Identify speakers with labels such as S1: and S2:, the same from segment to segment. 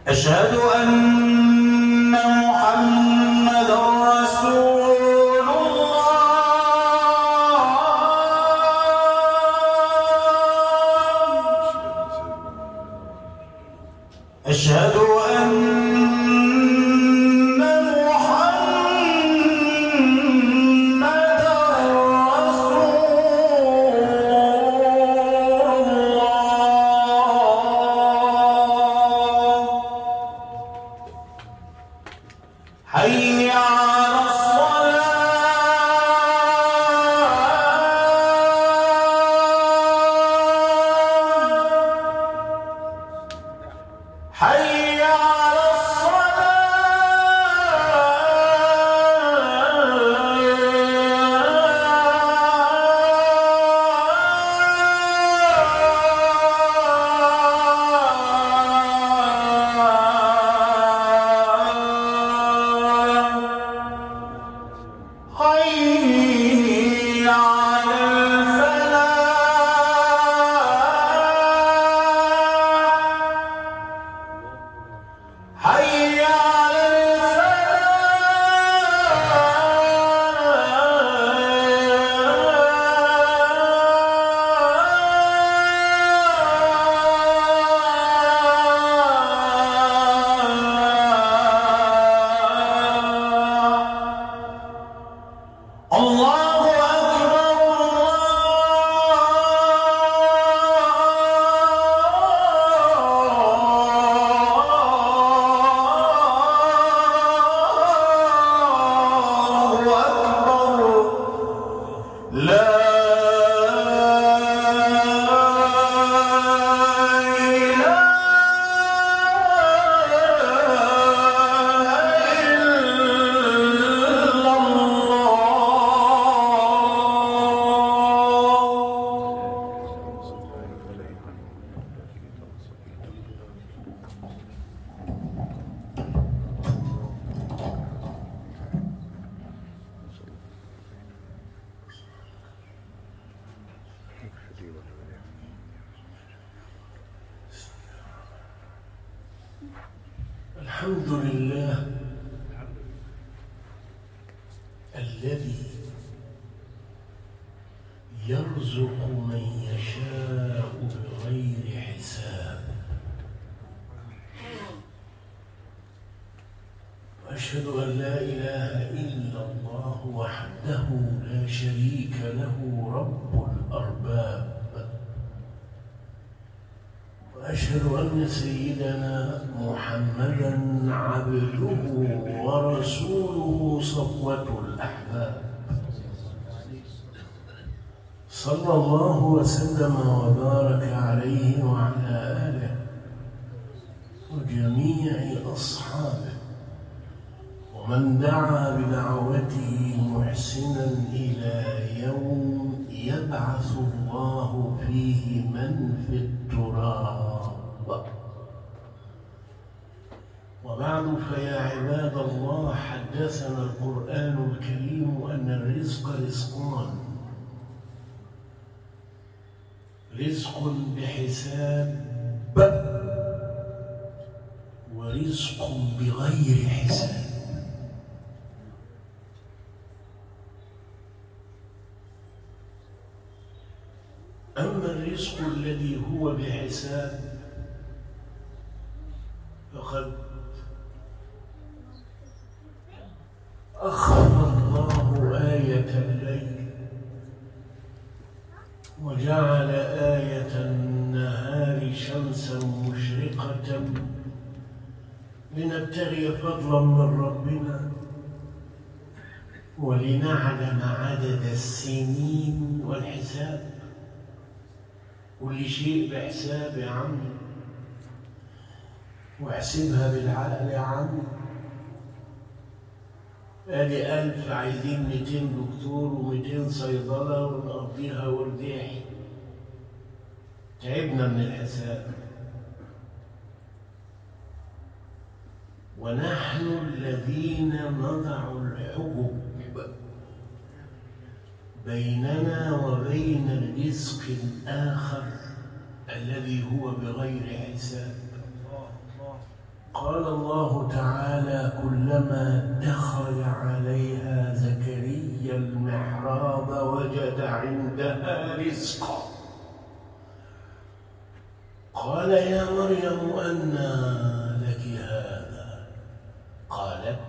S1: أشهد أن محمد رسول الله أشهد أن محمد رسول الله حي على الصلاة حي على الصلاة حي على الفلاح حي على الفلاح الله أكبر الله أكبر لا إله إلا الله
S2: الحمد لله الذي يرزق من يشاء بغير حساب واشهد ان لا اله الا الله وحده لا شريك له رب الارباب وأشهد أن سيدنا محمدا عبده ورسوله صفوة الأحباب صلى الله وسلم وبارك عليه وعلى آله وجميع أصحابه ومن دعا بدعوته محسنا إلى يوم يبعث الله فيه من في التراب وبعد فيا عباد الله حدثنا القرآن الكريم أن الرزق رزقان رزق بحساب ورزق بغير حساب أما الرزق الذي هو بحساب فقد أخر الله آية الليل وجعل آية النهار شمسا مشرقة لنبتغي فضلا من ربنا ولنعلم عدد السنين والحساب كل شيء بحساب يا عمي واحسبها بالعقل يا عمي ادي ألف عايزين 200 دكتور و200 صيدلة ونقضيها ورداحي تعبنا من الحساب ونحن الذين نضع الحجب بيننا وبين الرزق الآخر الذي هو بغير حساب قال الله تعالى كلما دخل عليها زكريا المحراب وجد عندها رزقا قال يا مريم أنى لك هذا قالت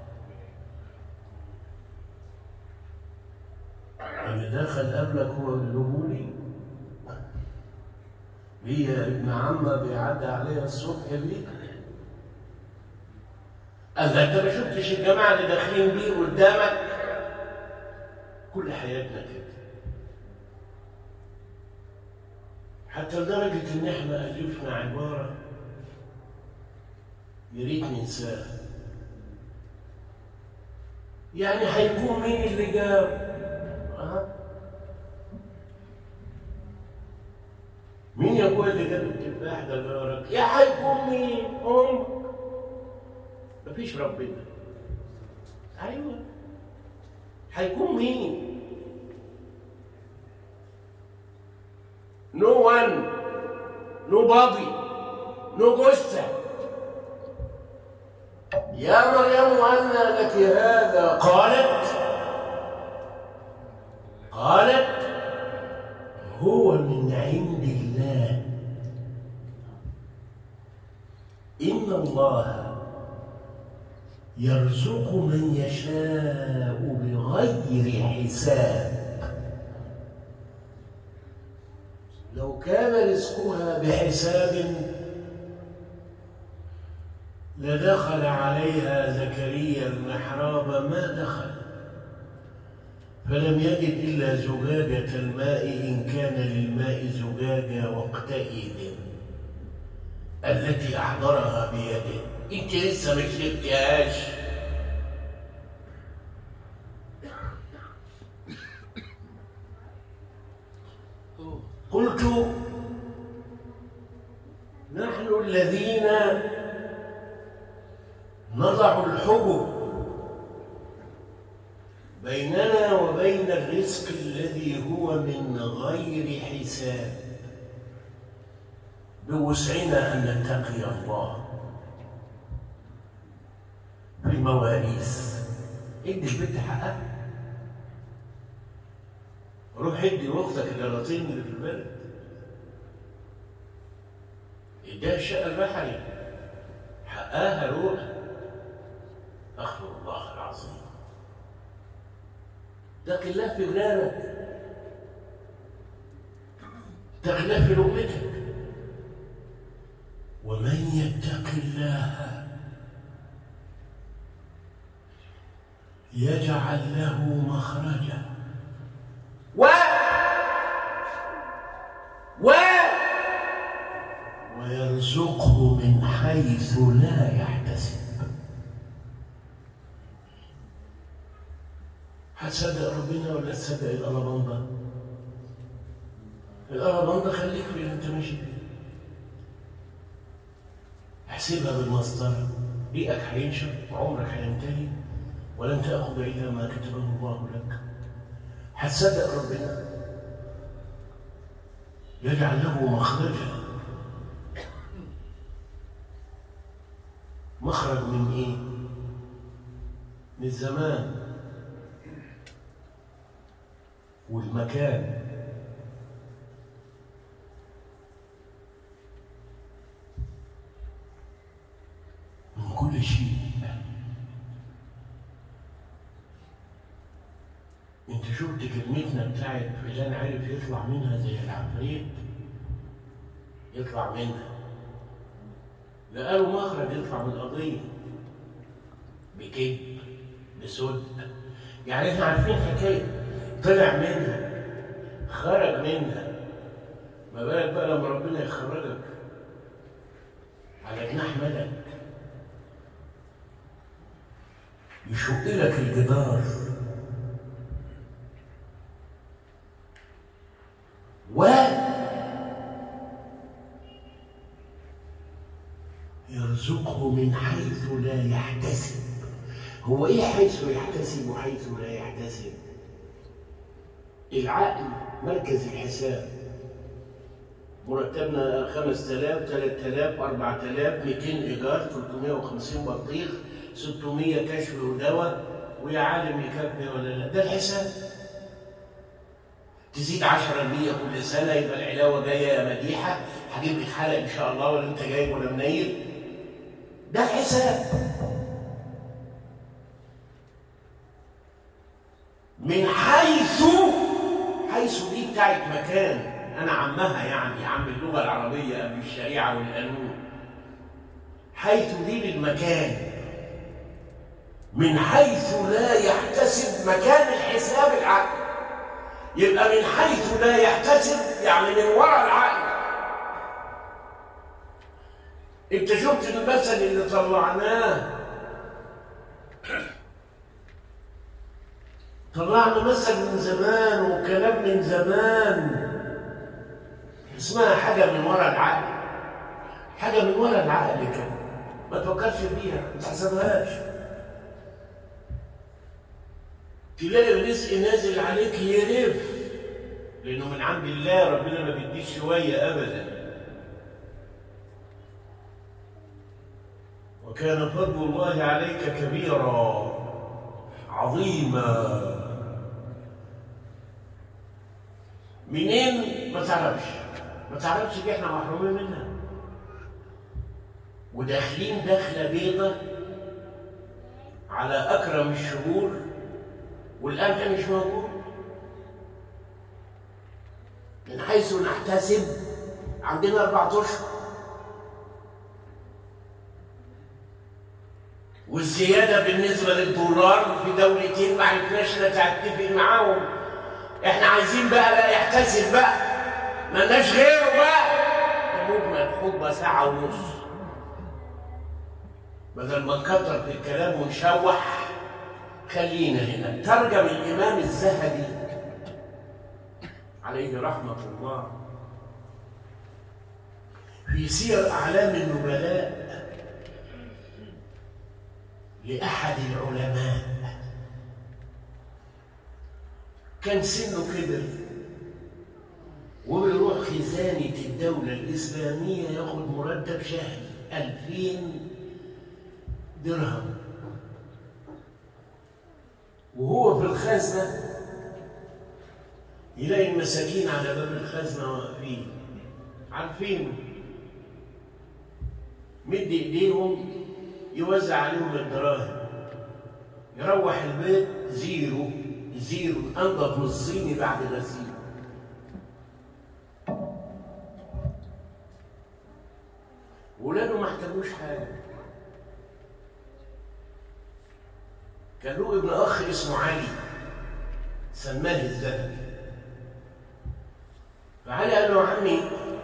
S2: اللي دخل قبلك هو اللي هي ابن عمه بيعدي عليها الصبح دي قال لها انت ما شفتش الجماعه اللي داخلين بيه قدامك كل حياتنا كده حتى لدرجه ان احنا الفنا عباره يا ريت ننساها يعني هيكون مين اللي جاب أه؟ مين يا ابويا اللي جاب التفاح ده جارك يا هيكون مين امك مفيش ربنا ايوه هيكون مين نو وان نو بادي نو جثه يا مريم أنى لك هذا قالت قالت هو من عند الله إن الله يرزق من يشاء بغير حساب لو كان رزقها بحساب لدخل عليها زكريا المحراب ما دخل فلم يجد إلا زجاجة الماء إن كان للماء زجاجة وقتئذ التي أحضرها بيده أنت لسه ما شربتهاش قلت نحن الذين نضع الحجب بيننا وبين الرزق الذي هو من غير حساب بوسعنا ان نتقي الله في المواريث ادي البنت حقها روح ادي لاختك القراطين اللي في البلد اديها الشقه البحري حقها روح أخبر الله العظيم اتق الله في غيرك اتق الله في لقمتك ومن يتق الله يجعل له مخرجا و و ويرزقه من حيث لا يحتسب هتصدق ربنا ولا تصدق الألباندا؟ الألباندا خليك في اللي أنت ماشي فيه. احسبها بالمسطرة ريقك هينشف وعمرك هينتهي ولن تأخذ إلا ما كتبه الله لك. هتصدق ربنا يجعل له مخرجا مخرج من ايه؟ من الزمان والمكان من كل شيء انت شفت كلمتنا بتاعت فلان عرف يطلع منها زي العفريت يطلع منها لقالوا مخرج يطلع من القضية بكذب بصدق يعني احنا عارفين حكاية طلع منها خرج منها ما بالك بقى لما ربنا يخرجك على جناح ملك يشق لك الجدار و يرزقه من حيث لا يحتسب هو ايه حيث يحتسب وحيث لا يحتسب العقل مركز الحساب مرتبنا 5000 3000 4000 200 ايجار 350 بطيخ 600 كشف ودواء ويا عالم يكفي ولا لا ده الحساب تزيد 10% كل سنه يبقى العلاوه جايه يا مديحه هجيب لك حلقه ان شاء الله ولا انت جايب ولا منيل ده الحساب من حيث حيث دي بتاعت مكان انا عمها يعني عم اللغه العربيه قبل الشريعه والقانون حيث دي للمكان من حيث لا يحتسب مكان الحساب العقل يبقى من حيث لا يحتسب يعني من وراء العقل انت شفت المثل اللي طلعناه طلعنا مثل من زمان وكلام من زمان اسمها حاجه من وراء العقل حاجه من وراء العقل كده ما تفكرش فيها ما تحسبهاش تلاقي الرزق نازل عليك يرف لانه من عند الله ربنا ما بيديش شويه ابدا وكان فضل الله عليك كبيرا عظيما منين ما تعرفش ما تعرفش دي احنا محرومين منها وداخلين دخله بيضه على اكرم الشهور والقمح مش موجود من حيث نحتسب عندنا أربعة أشهر والزيادة بالنسبة للدولار في دولتين ما عرفناش نتفق معاهم احنا عايزين بقى لا يحتسب بقى مالناش غيره بقى مجمل خطبة ساعة ونص بدل ما نكتر في الكلام ونشوح خلينا هنا ترجم الإمام الذهبي عليه رحمة الله في سير أعلام النبلاء لأحد العلماء كان سنه كبر وبيروح خزانة الدولة الإسلامية ياخد مرتب شهري ألفين درهم وهو في الخزنة يلاقي المساكين على باب الخزنة واقفين عارفينه مد ايديهم يوزع عليهم الدراهم يروح البيت زيرو زيرو انضف من الصيني بعد غسيل ولاده ما احتاجوش حاجه كان له ابن اخ اسمه علي سماه الذهبي فعلي قال له عمي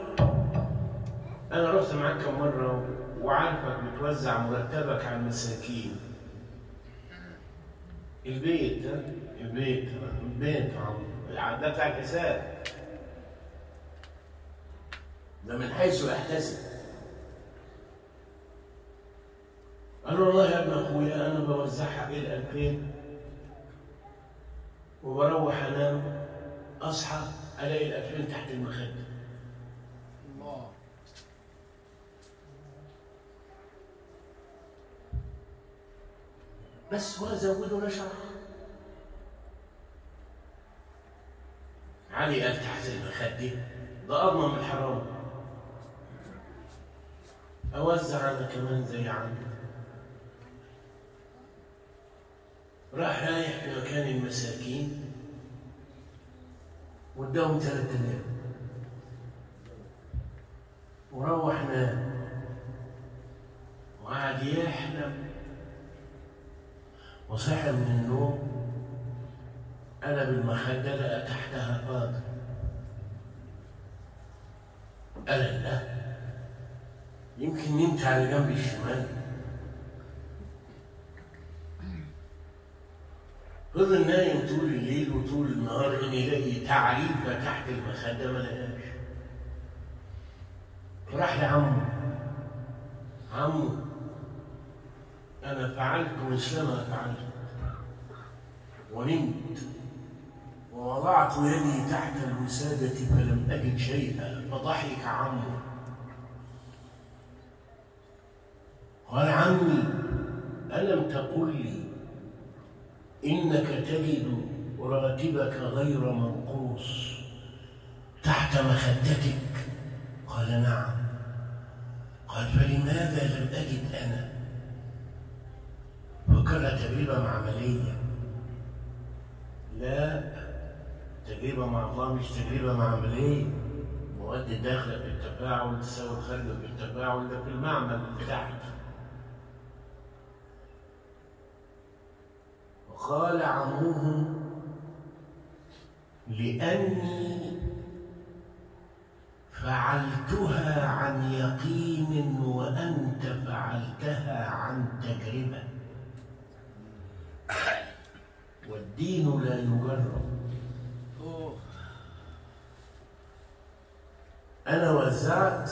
S2: انا رحت معاك كم مره وعارفك بتوزع مرتبك على المساكين البيت ها البيت البيت ده بتاع الحساب ده من حيث يحتسب قال له والله يا ابن اخويا انا بوزعها بين الألفين وبروح انام اصحى الاقي الألفين تحت المخده
S3: الله
S2: بس ولا زود ولا شرح علي قال تحت المخدة ده أضمن من الحرام أوزع أنا كمان زي عمي راح رايح في مكان المساكين واداهم ثلاث آلاف وروح نام وقعد يحلم وصحي من النوم قلب المخدة لقى تحتها قاضي قال لا يمكن نمت على جنب الشمال فضل نايم طول الليل وطول النهار ان يلاقي تعريفه تحت المخده ما لقاش راح لعمه عمه انا فعلت مثلما فعلت ونمت ووضعت يدي تحت الوسادة فلم أجد شيئا فضحك عمه قال عمي ألم تقل لي إنك تجد راتبك غير منقوص تحت مخدتك قال نعم قال فلماذا لم أجد أنا فكرها تجربة معملية لا تجربة مع الله مش تجربة معملية مواد الداخلة بالتفاعل تساوي الخارجة بالتفاعل ده في المعمل اللي تحت وقال عموه لأني فعلتها عن يقين وأنت فعلتها عن تجربة والدين لا يجرب أنا وزعت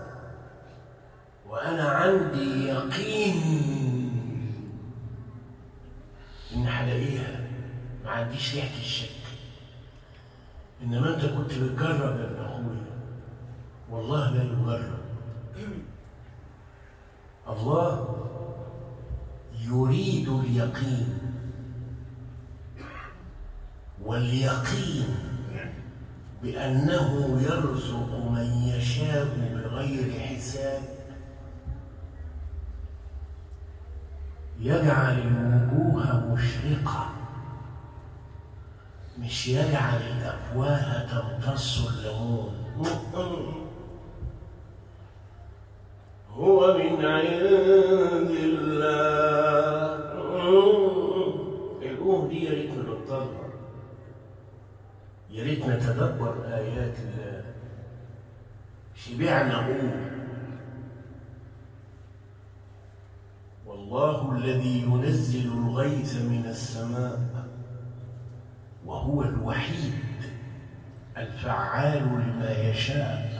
S2: وأنا عندي يقين إن هلاقيها ما عنديش ريحة الشك إنما أنت كنت بتجرب يا ابن أخويا والله لا يجرب الله يريد اليقين واليقين بأنه يرزق من يشاء بغير حساب يجعل الوجوه مشرقة مش يجعل الأفواه تمتص الليمون هو من عند الله الأوه دي يا ريت نبطلها يا ريت نتدبر آيات الله شبعنا أوه والله الذي ينزل الغيث من السماء وهو الوحيد الفعال لما يشاء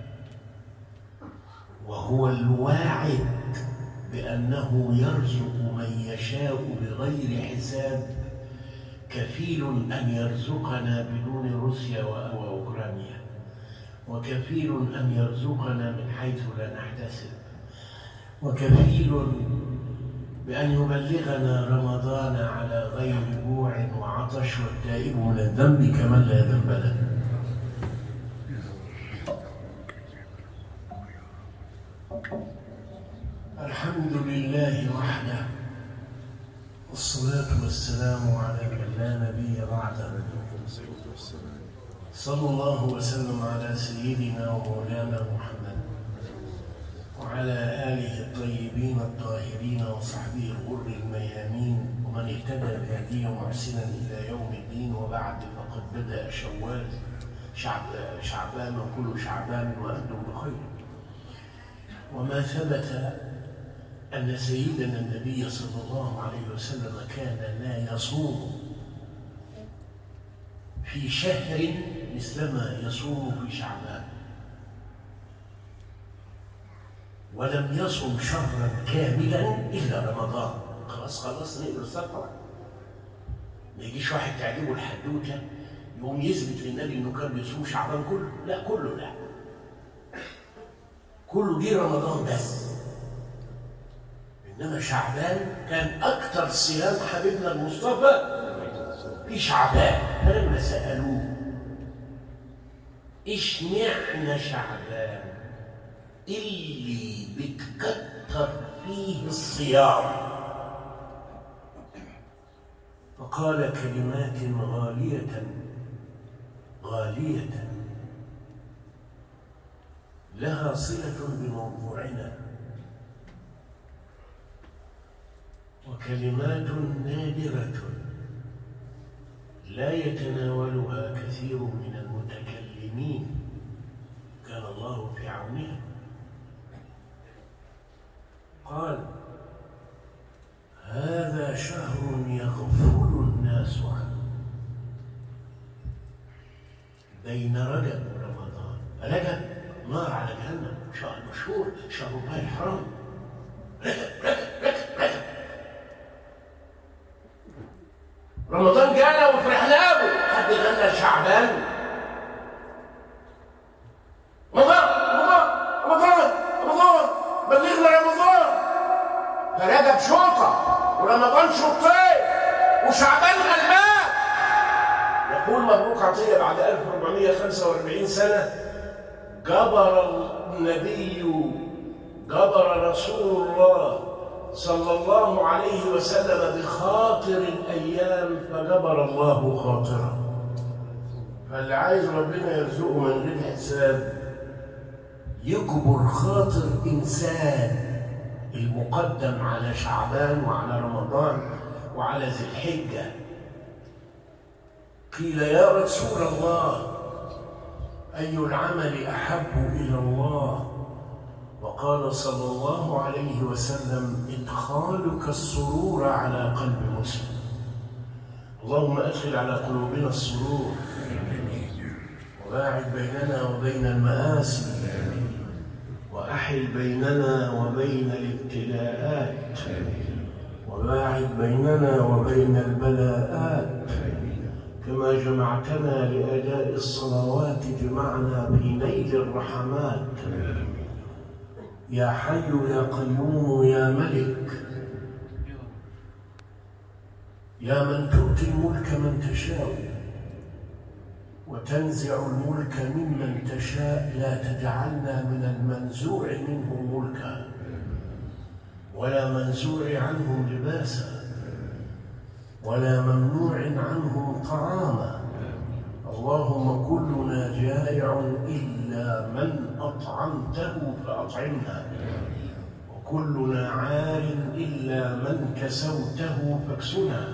S2: وهو الواعد بأنه يرزق من يشاء بغير حساب كفيل أن يرزقنا بدون روسيا وأوكرانيا وكفيل أن يرزقنا من حيث لا نحتسب وكفيل بأن يبلغنا رمضان على غير جوع وعطش والتائب من الذنب كمن لا ذنب له الحمد لله وحده والصلاة والسلام على من لا نبي بعده صلى الله وسلم على سيدنا ومولانا محمد وعلى آله الطيبين الطاهرين وصحبه الغر الميامين ومن اهتدى بهديه محسنا إلى يوم الدين وبعد فقد بدأ شوال شعب شعبان وكل شعبان وأنتم بخير وما ثبت أن سيدنا النبي صلى الله عليه وسلم كان لا يصوم في شهر مثلما يصوم في شعبان ولم يصم شهرا كاملا الا رمضان خلاص خلاص نقدر السفره ما يجيش واحد تعجبه الحدوته يقوم يثبت للنبي انه كان بيصوم شعبان كله لا كله لا كله جه رمضان بس انما شعبان كان اكثر صيام حبيبنا المصطفى في شعبان فلما سالوه اشمعنى شعبان اللي بتكتر فيه الصيام فقال كلمات غالية غالية لها صلة بموضوعنا وكلمات نادرة لا يتناولها كثير من المتكلمين كان الله في عونهم قال هذا شهر يغفل الناس عنه بين رجب ورمضان رجب نار على جهنم شهر مشهور شهر الله الحرام رجب رجب رجب رجب رمضان جانا وفرحنا له حد غنى على شعبان رمضان رمضان رمضان رمضان بلغنا رمضان فرجب شوطة ورمضان شوطين وشعبان غلبان يقول مبروك عطية بعد 1445 سنة جبر النبي جبر رسول الله صلى الله عليه وسلم بخاطر الأيام فجبر الله خاطره فاللي عايز ربنا يرزقه من غير حساب يجبر خاطر إنسان المقدم على شعبان وعلى رمضان وعلى ذي الحجة قيل يا رسول الله أي العمل أحب إلى الله وقال صلى الله عليه وسلم إدخالك السرور على قلب مسلم اللهم أدخل على قلوبنا السرور وباعد بيننا وبين المآسي وأحل بيننا وبين الابتلاءات وباعد بيننا وبين البلاءات كما جمعتنا لأداء الصلوات جمعنا في نيل الرحمات يا حي يا قيوم يا ملك يا من تؤتي الملك من تشاء وتنزع الملك ممن تشاء لا تجعلنا من المنزوع منهم ملكا ولا منزوع عنهم لباسا ولا ممنوع عنهم طعاما اللهم كلنا جائع إلا من أطعمته فأطعمنا وكلنا عار إلا من كسوته فاكسنا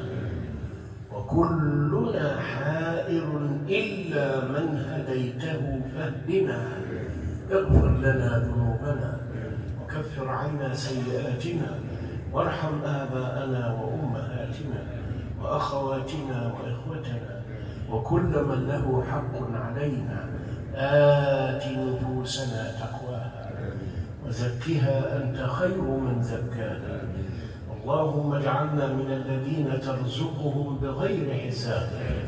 S2: وكلنا حائر إلا من هديته فاهدنا اغفر لنا ذنوبنا وكفر عنا سيئاتنا وارحم آباءنا وأمهاتنا وأخواتنا وإخوتنا وكل من له حق علينا آت نفوسنا تقواها وزكها أنت خير من زكاها اللهم اجعلنا من الذين ترزقهم بغير حساب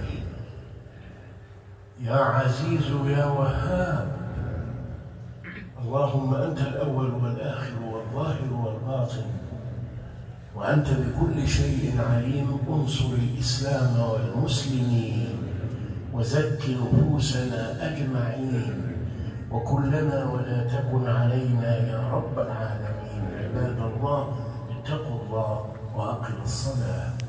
S2: يا عزيز يا وهاب اللهم أنت الأول والآخر والظاهر والباطن وأنت بكل شيء عليم انصر الإسلام والمسلمين وزك نفوسنا أجمعين وكلنا ولا تكن علينا يا رب العالمين عباد الله اتقوا الله وأقم الصلاة